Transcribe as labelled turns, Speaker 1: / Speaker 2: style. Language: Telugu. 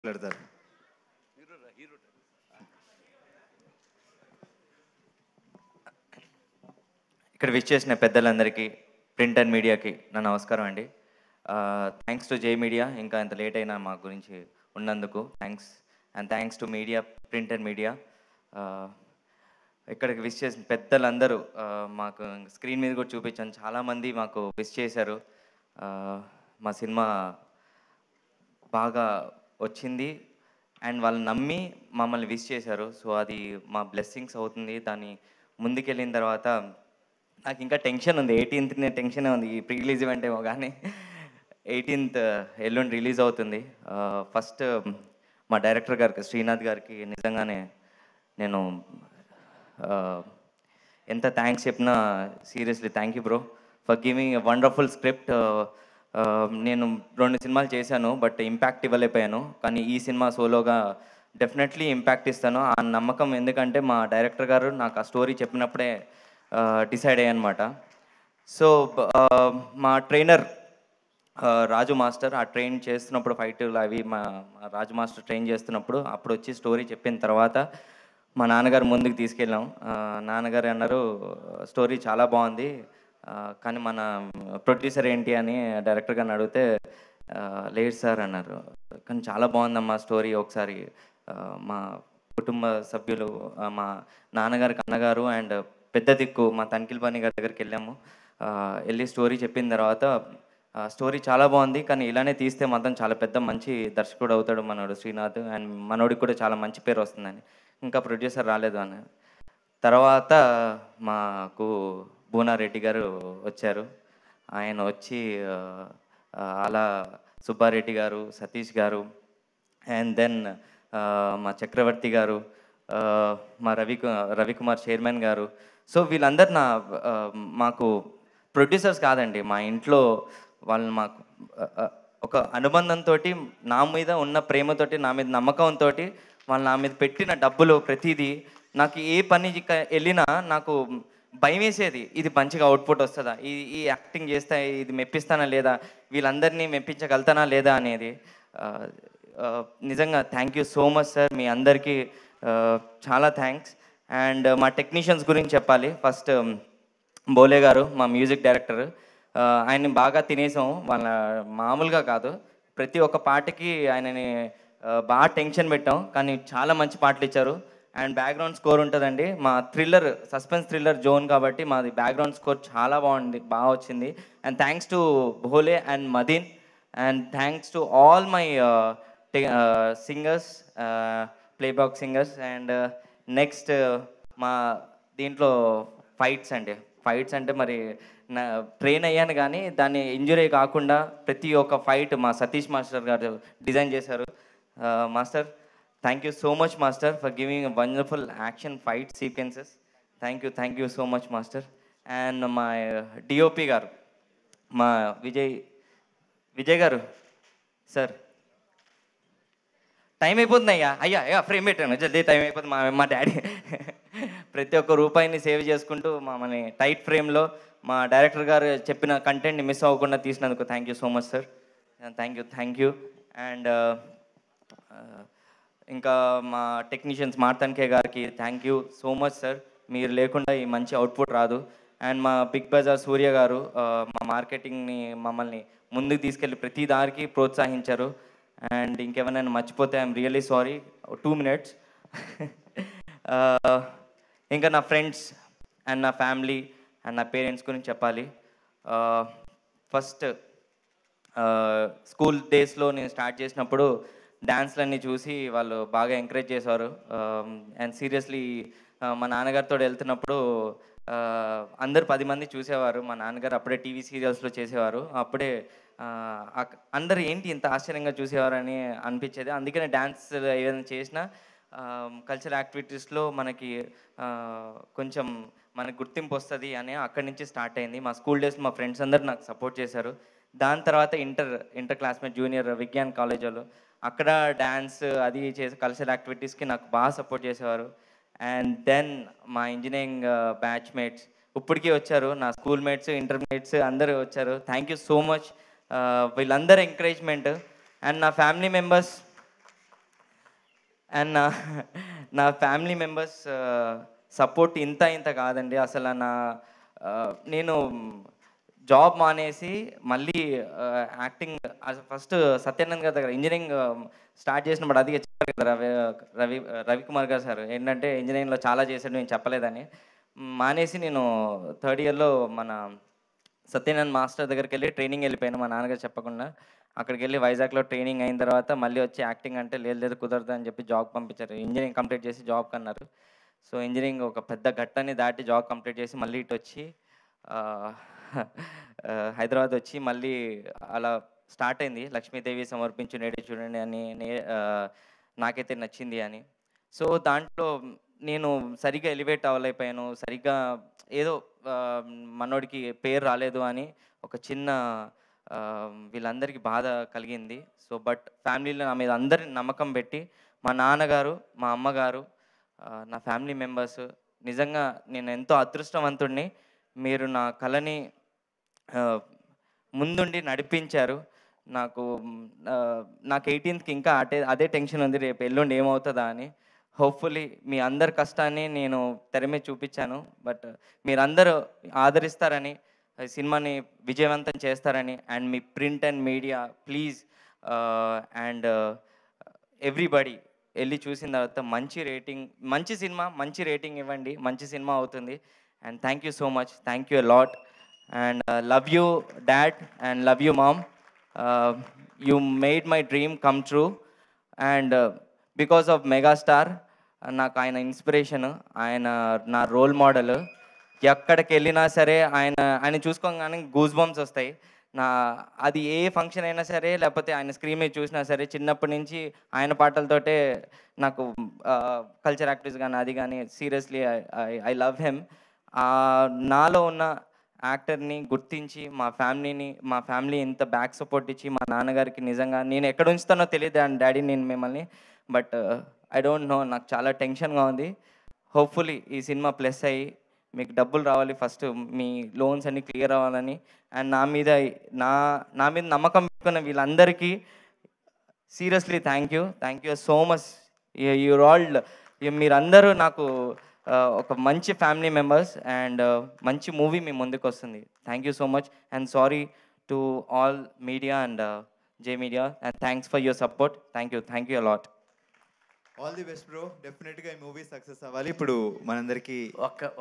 Speaker 1: మాట్లాడతారు
Speaker 2: ఇక్కడ విచ్ చేసిన పెద్దలందరికీ ప్రింట్ అండ్ మీడియాకి నా నమస్కారం అండి థ్యాంక్స్ టు జే మీడియా ఇంకా ఇంత లేట్ అయినా మా గురించి ఉన్నందుకు thanks and thanks to media print and media ఇక్కడికి విష్ చేసిన పెద్దలందరూ ఆ, మాకు స్క్రీన్ మీద కూడా చూపించాను చాలామంది మాకు విష్ చేశారు ఆ, మా సినిమా బాగా వచ్చింది అండ్ వాళ్ళు నమ్మి మమ్మల్ని విష్ చేశారు సో అది మా బ్లెస్సింగ్స్ అవుతుంది దాన్ని ముందుకెళ్ళిన తర్వాత నాకు ఇంకా టెన్షన్ ఉంది ఎయిటీన్త్ టెన్షన్ ఉంది ఈ ప్రీ రిలీజ్ ఈవెంట్ ఏమో కానీ ఎయిటీన్త్ ఎల్లుండి రిలీజ్ అవుతుంది ఫస్ట్ మా డైరెక్టర్ గారికి శ్రీనాథ్ గారికి నిజంగానే నేను ఆ, ఎంత థ్యాంక్స్ చెప్పినా seriously thank you bro for giving wonderful script నేను రెండు సినిమాలు చేశాను బట్ ఇంపాక్ట్ ఇవ్వలేకపోయాను కానీ ఈ సినిమా సోలోగా డెఫినెట్లీ ఇంపాక్ట్ ఇస్తాను ఆ నమ్మకం ఎందుకంటే మా డైరెక్టర్ గారు నాకు ఆ స్టోరీ చెప్పినప్పుడే డిసైడ్ అయ్యానమాట సో మా ట్రైనర్ రాజు మాస్టర్ ఆ ట్రైన్ చేస్తున్నప్పుడు ఫైట్లు అవి మా మా రాజు మాస్టర్ ట్రైన్ చేస్తున్నప్పుడు అప్పుడు వచ్చి స్టోరీ చెప్పిన తర్వాత మా నాన్నగారు ముందుకు తీసుకెళ్ళాం ఆ, నాన్నగారు అన్నారు స్టోరీ చాలా బాగుంది ఆ, కానీ మన ప్రొడ్యూసర్ ఏంటి అని డైరెక్టర్ గారిని అడిగితే ఆ, లేదు సార్ అన్నారు కానీ చాలా బాగుందమ్మా స్టోరీ ఒకసారి ఆ, మా కుటుంబ సభ్యులు ఆ, మా నాన్నగారికి అన్నగారు అండ్ పెద్ద దిక్కు మా తనిఖీల్ పని గారి దగ్గరికి వెళ్ళాము ఆ, వెళ్ళి స్టోరీ చెప్పిన తర్వాత ఆ, స్టోరీ చాలా బాగుంది కానీ ఇలానే తీస్తే మాత్రం చాలా పెద్ద మంచి దర్శకుడు అవుతాడు మనోడు శ్రీనాథ్ అండ్ మనోడికి కూడా చాలా మంచి పేరు వస్తుందని ఇంకా ప్రొడ్యూసర్ రాలేదు అని తర్వాత మాకు భూనారెడ్డి గారు వచ్చారు ఆయన వచ్చి ఆ, ఆ, అలా సుబ్బారెడ్డి గారు సతీష్ గారు అండ్ దెన్ మా చక్రవర్తి గారు ఆ, మా రవి రవికుమార్ చైర్మన్ గారు సో వీళ్ళందరు నా ఆ, మాకు ప్రొడ్యూసర్స్ కాదండి మా ఇంట్లో వాళ్ళు మాకు ఆ, ఆ, ఒక అనుబంధంతో నా మీద ఉన్న ప్రేమతోటి నా మీద నమ్మకంతో వాళ్ళు నా మీద పెట్టిన డబ్బులు ప్రతిదీ నాకు ఏ పని ఇక- వెళ్ళినా నాకు భయం వేసేది ఇది మంచిగా అవుట్పుట్ వస్తుందా ఈ ఈ యాక్టింగ్ చేస్తే ఇది మెప్పిస్తానా లేదా వీళ్ళందరినీ మెప్పించగలుగుతానా లేదా అనేది ఆ, ఆ, నిజంగా thank you so much sir మీ అందరికీ ఆ, చాలా థ్యాంక్స్ అండ్ మా టెక్నీషియన్స్ గురించి చెప్పాలి ఫస్ట్ బోలే గారు మా మ్యూజిక్ డైరెక్టర్ ఆ, ఆయన్ని బాగా తినేసాం వాళ్ళ మామూలుగా కాదు ప్రతి ఒక్క పాటకి ఆయనని ఆ, బాగా టెన్షన్ పెట్టాం కానీ చాలా మంచి పాటలు ఇచ్చారు అండ్ బ్యాక్గ్రౌండ్ స్కోర్ ఉంటుందండి మా థ్రిల్లర్ సస్పెన్స్ థ్రిల్లర్ జోన్ కాబట్టి మాది బ్యాక్గ్రౌండ్ స్కోర్ చాలా బాగుంది బాగా వచ్చింది and thanks to Bhole and Madeen and thanks to all my singers playback singers and next మా దీంట్లో ఫైట్స్ అండి ఫైట్స్ అంటే మరి నా ట్రైన్ అయ్యాను కానీ దాన్ని ఇంజురీ కాకుండా ప్రతి ఒక్క ఫైట్ మా సతీష్ మాస్టర్ గారు డిజైన్ చేశారు master thank you so much master for giving wonderful action fight sequences thank you thank you so much master and మా డిఓపి గారు మా విజయ్ విజయ్ గారు సార్ టైం అయిపోతుంది అయ్యా అయ్యా అయ్యా ఫ్రేమ్ పెట్టాను జల్దీ టైం అయిపోతుంది మా మా డాడీ ప్రతి ఒక్క రూపాయిని సేవ్ చేసుకుంటూ మమ్మల్ని టైట్ ఫ్రేమ్లో మా డైరెక్టర్ గారు చెప్పిన కంటెంట్ని మిస్ అవ్వకుండా తీసినందుకు thank you so much sir thank you thank you and ఇంకా మా టెక్నీషియన్స్ మార్తన్కే గారికి thank you so much sir మీరు లేకుండా ఈ మంచి అవుట్పుట్ రాదు అండ్ మా బిగ్ బజార్ సూర్య గారు ఆ, మా మార్కెటింగ్ని మమ్మల్ని ముందుకు తీసుకెళ్ళి ప్రతి దానికి ప్రోత్సహించారు అండ్ ఇంకేమైనా మర్చిపోతే I'm really sorry two minutes ఇంకా నా ఫ్రెండ్స్ అండ్ నా ఫ్యామిలీ అండ్ నా పేరెంట్స్ గురించి చెప్పాలి ఫస్ట్ స్కూల్ డేస్లో నేను స్టార్ట్ చేసినప్పుడు డాన్స్లన్నీ చూసి వాళ్ళు బాగా ఎంకరేజ్ చేశారు అండ్ సీరియస్లీ మా నాన్నగారితో వెళ్తున్నప్పుడు ఆ, అందరు పది మంది చూసేవారు మా నాన్నగారు అప్పుడే టీవీ సీరియల్స్లో చేసేవారు అప్పుడే ఆ, అక్- అందరు ఏంటి ఇంత ఆశ్చర్యంగా చూసేవారని అనిపించేది అందుకనే డ్యాన్స్ ఏదైనా చేసినా కల్చరల్ యాక్టివిటీస్లో మనకి ఆ, కొంచెం మనకు గుర్తింపు వస్తుంది అని అక్కడి నుంచి స్టార్ట్ అయింది మా స్కూల్ డేస్ మా ఫ్రెండ్స్ అందరు నాకు సపోర్ట్ చేశారు దాని తర్వాత inter inter classmate junior Vignan college వాళ్ళు అక్కడ డ్యాన్స్ అది చేసే కల్చరల్ యాక్టివిటీస్కి నాకు బాగా సపోర్ట్ చేసేవారు అండ్ దెన్ మా ఇంజనీరింగ్ బ్యాచ్ మేట్స్ ఇప్పటికీ వచ్చారు నా స్కూల్ మేట్స్ ఇంటర్మీడియట్స్ అందరూ వచ్చారు థ్యాంక్ యూ సో మచ్ వీళ్ళందరూ ఎంకరేజ్మెంట్ అండ్ నా ఫ్యామిలీ మెంబర్స్ అండ్ నా నా ఫ్యామిలీ మెంబర్స్ సపోర్ట్ ఇంత ఇంత కాదండి అసలు నా ఆ, నేను జాబ్ మానేసి మళ్ళీ యాక్టింగ్ ఫస్ట్ సత్యానంద్ గారి దగ్గర ఇంజనీరింగ్ స్టార్ట్ చేసినప్పుడు అది చెప్పారు కదా రవి రవి రవికుమార్ గారు సార్ ఏంటంటే ఇంజనీరింగ్లో చాలా చేశాడు నేను చెప్పలేదని మానేసి నేను థర్డ్ ఇయర్లో మన సత్యనారాయణ మాస్టర్ దగ్గరికి వెళ్ళి ట్రైనింగ్ వెళ్ళిపోయాను మా నాన్నగారు చెప్పకుండా అక్కడికి వెళ్ళి వైజాగ్లో ట్రైనింగ్ అయిన తర్వాత మళ్ళీ వచ్చి యాక్టింగ్ అంటే లేదు లేదు కుదరదు అని చెప్పి జాబ్ పంపించారు ఇంజనీరింగ్ కంప్లీట్ చేసి జాబ్ కన్నారు సో ఇంజనీరింగ్ ఒక పెద్ద ఘట్టాన్ని దాటి జాబ్ కంప్లీట్ చేసి మళ్ళీ ఇటు వచ్చి ఆ, ఆ, హైదరాబాద్ వచ్చి మళ్ళీ అలా స్టార్ట్ అయింది లక్ష్మీదేవి సమర్పించు నేడే చూడండి అని నే- ఆ, నాకైతే నచ్చింది అని సో దాంట్లో నేను సరిగ్గా ఎలివేట్ అవ్వలేకపోయాను సరిగ్గా ఏదో ఆ, మనోడికి పేరు రాలేదు అని ఒక చిన్న ఆ, వీళ్ళందరికీ బాధ కలిగింది సో బట్ ఫ్యామిలీలో నా మీద అందరి నమ్మకం పెట్టి మా నాన్నగారు మా అమ్మగారు ఆ, నా ఫ్యామిలీ మెంబర్స్ నిజంగా నేను ఎంతో అదృష్టవంతుడిని మీరు నా కళని ఆ, ముందుండి నడిపించారు నాకు మ్, ఆ, నాకు ఎయిటీన్త్కి ఇంకా అటే అదే టెన్షన్ ఉంది రేపు ఎల్లుండి ఏమవుతుందా అని హోప్ఫుల్లీ మీ అందరి కష్టాన్ని నేను తెర మీద చూపించాను బట్ మీరందరూ ఆదరిస్తారని ఈ సినిమాని విజయవంతం చేస్తారని అండ్ మీ print and media please and everybody వెళ్ళి చూసిన తర్వాత మంచి రేటింగ్ మంచి సినిమా మంచి రేటింగ్ ఇవ్వండి మంచి సినిమా అవుతుంది and thank you so much thank you lot and love you dad and love you mom you made my dream come true and because of megastar నాకు ఆయన ఇన్స్పిరేషన్ ఆయన నా రోల్ మోడల్ ఎక్కడికి వెళ్ళినా సరే ఆయన ఆయన చూసుకోగానే గూస్ బంప్స్ వస్తాయి నా అది ఏ ఫంక్షన్ అయినా సరే లేకపోతే ఆయన స్క్రీన్ మీద చూసినా సరే చిన్నప్పటి నుంచి ఆయన పాటలతోటే నాకు కల్చర్ యాక్టివ్స్ కానీ అది కానీ సీరియస్లీ ఐ లవ్ హెమ్ నాలో ఉన్న యాక్టర్ని గుర్తించి మా ఫ్యామిలీని మా ఫ్యామిలీ ఇంత బ్యాక్ సపోర్ట్ ఇచ్చి మా నాన్నగారికి నిజంగా నేను ఎక్కడ ఉంచుతానో తెలియదు అండ్ డాడీ నేను మిమ్మల్ని బట్ ఐ డోంట్ నో నాకు చాలా టెన్షన్గా ఉంది హోప్ఫుల్లీ ఈ సినిమా ప్లస్ అయ్యి మీకు డబ్బులు రావాలి ఫస్ట్ మీ లోన్స్ అన్ని క్లియర్ అవ్వాలని అండ్ నా మీద నా నా మీద నమ్మకం పెట్టుకున్న వీళ్ళందరికీ seriously thank you thank you so much your all మీరందరూ నాకు ఆ, ఒక మంచి ఫ్యామిలీ మెంబర్స్ అండ్ మంచి మూవీ మీ ముందుకు వస్తుంది thank you so much and sorry to all media and J media and thanks for your support thank you thank you a lot
Speaker 1: all the best bro డెఫినెట్గా ఈ మూవీ సక్సెస్ అవ్వాలి ఇప్పుడు మనందరికీ
Speaker 3: ఒక్క